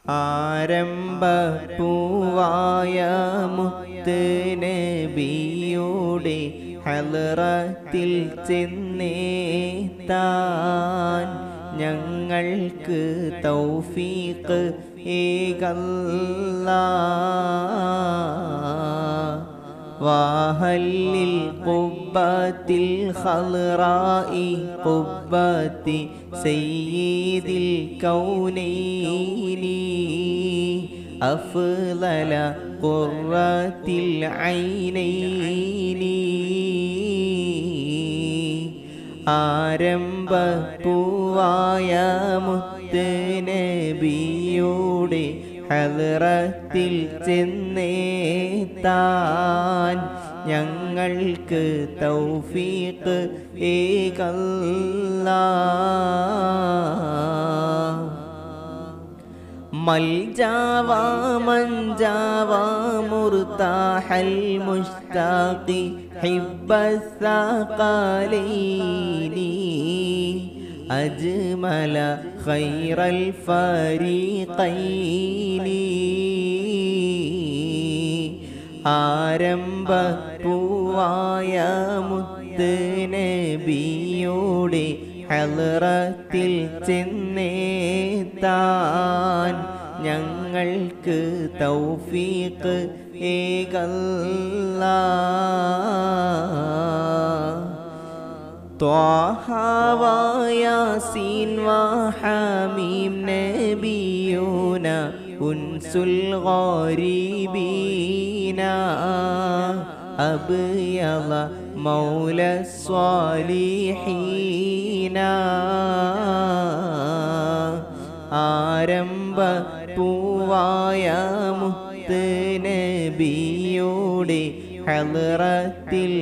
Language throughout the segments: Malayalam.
ആരംഭപ്പൂവായ മുത്ത് നബിയുടെ ഹലറത്തിൽ ചെന്നേത്താൻ ഞങ്ങൾക്ക് തൗഫീഖ് ഏകല്ല വാഹല്ലിൽ കുബ്ബത്തിൽ ഖൽറായി കുബ്ബത്തി സയ്യിദിൽ കൗനൈനി അഫ്ളല ഖുറത്തിൽ ഐനൈനി ആരംഭ പൂവായ മുത്ത് നബിയുടെ ഹലറത്തിൽ ചെന്നേത്താൻ ഞങ്ങൾക്ക് തൗഫീഖ് ഏകല്ല മൽജാവാ മഞ്ചാവാ മുർതാഹൽ മുഷ്താഖി ഹിബ്ബസ്സഖലൈനി അജ്മല ഖൈറൽ ഫരീഖൈനി ആരംഭ പൂവായ മുത്ത് നബിയോടെ ഹലറത്തിൽ ചെന്നേത്താൻ ഞങ്ങൾക്ക് തൗഫീഖ് ഏകല്ല ത്വാഹ വയാസീൻ വഹമീം നബിയൂന ഉൻസുൽ ഗാരിബീന അബ്യള മൗല സ്വാലിഹീന ആരംഭ പൂവായ മുത്ത് നബിയോടെ ഹലറത്തിൽ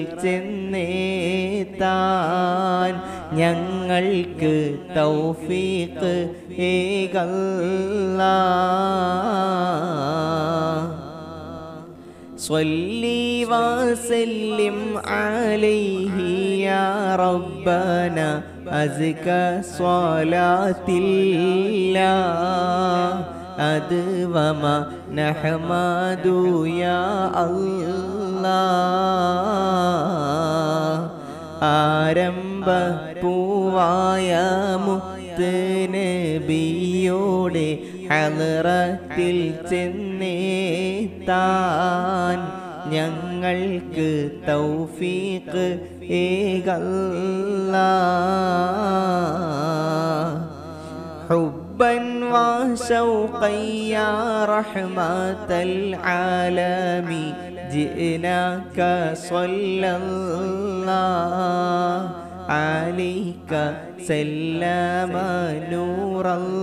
ചെന്നേത്താൻ ഞങ്ങൾക്ക് തൗഫീഖ് ഏകല്ല صلي وسلم عليه يا ربنا أزكى صلاة الله أدوم نحمد يا الله ആരംഭ പൂവായ മുത്ത് നബിയോടെ ഹലറത്തിൽ ചെന്നേത്താൻ ഞങ്ങൾക്ക് തൗഫീഖ് ഏകല്ല حبا وشوقا يا رحمة العالمين جئناك صلى الله عليك سلم نور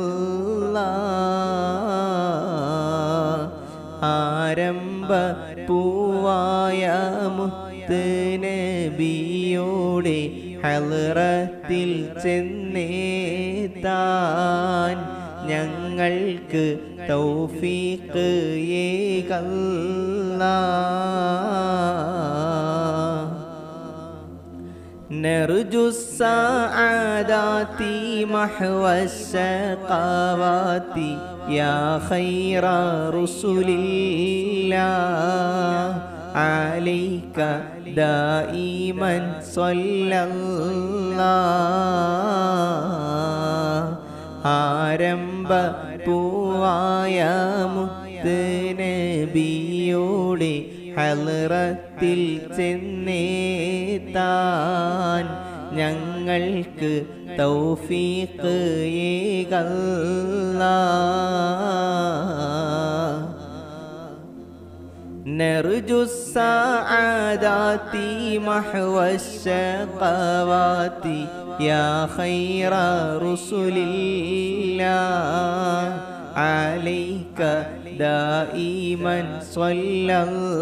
الله ആരംഭ പൂവായ മുത്ത് നബിയോടെ ഹലറത്തിൽ ചെന്നേത്താൻ ഞങ്ങൾക്ക് തൗഫീഖ് ഏകല്ല نرجو السعادات محو الشقوات يا خير رسل الله عليك دائما صلى الله ആരംഭ പൂവായ മുത്ത് നബിയോടെ ഹലറത്തിൽ ചെന്നേത്താൻ ഞങ്ങൾക്ക് തൗഫീഖ് ഏകല്ല نرجو السعادات محو الشقوات يا خير رسل الله عليك دائما صلى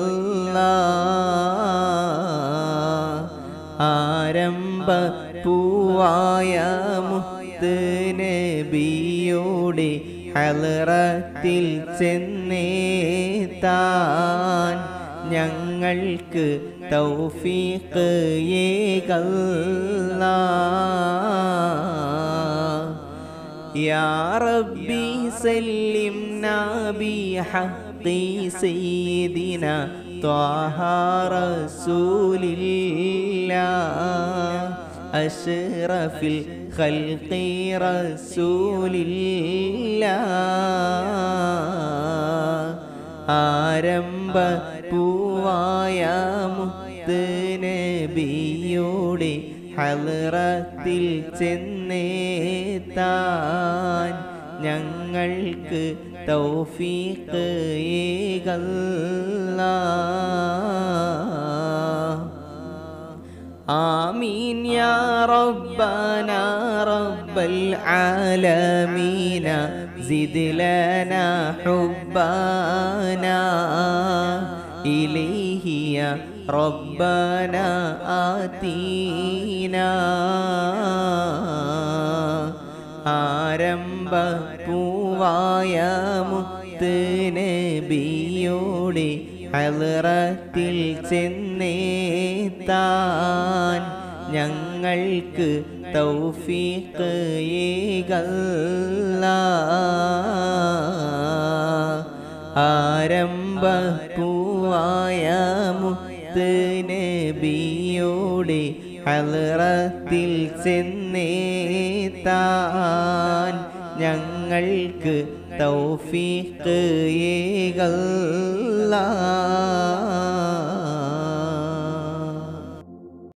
الله ആരംഭ പൂവായ മുത്ത് നബിയോടെ ഹലറത്തിൽ ചെന്നേത്താൻ ഞങ്ങൾക്ക് തൗഫീഖ് ഏകല്ല يا ربي سلمنا أوصينا بحق سيدنا طه رسول الله أشرف الخلق رسول الله ആരംഭ പൂവായ മുത്ത് നബിയുടെ ഹലറത്തിൽ ചെന്നേത്താൻ ഞങ്ങൾക്ക് തൗഫീഖ് ഏകല്ലാ آمين يا ربنا رب العالمين زد لنا حبنا إليه يا ربنا آتينا ആരംഭ പൂവായ മുത്ത് നബിയോടെ ഹലറത്തിൽ ചെന്നേത്താൻ ഞങ്ങൾക്ക് തൗഫീഖ് ഏകല്ലാ ആരംഭ പൂവായ മുത്ത് നബിയോടെ ഹലറത്തിൽ ചെന്നേത്താൻ ഞങ്ങൾക്ക് തൗഫീഖ് ഏകല്ലാ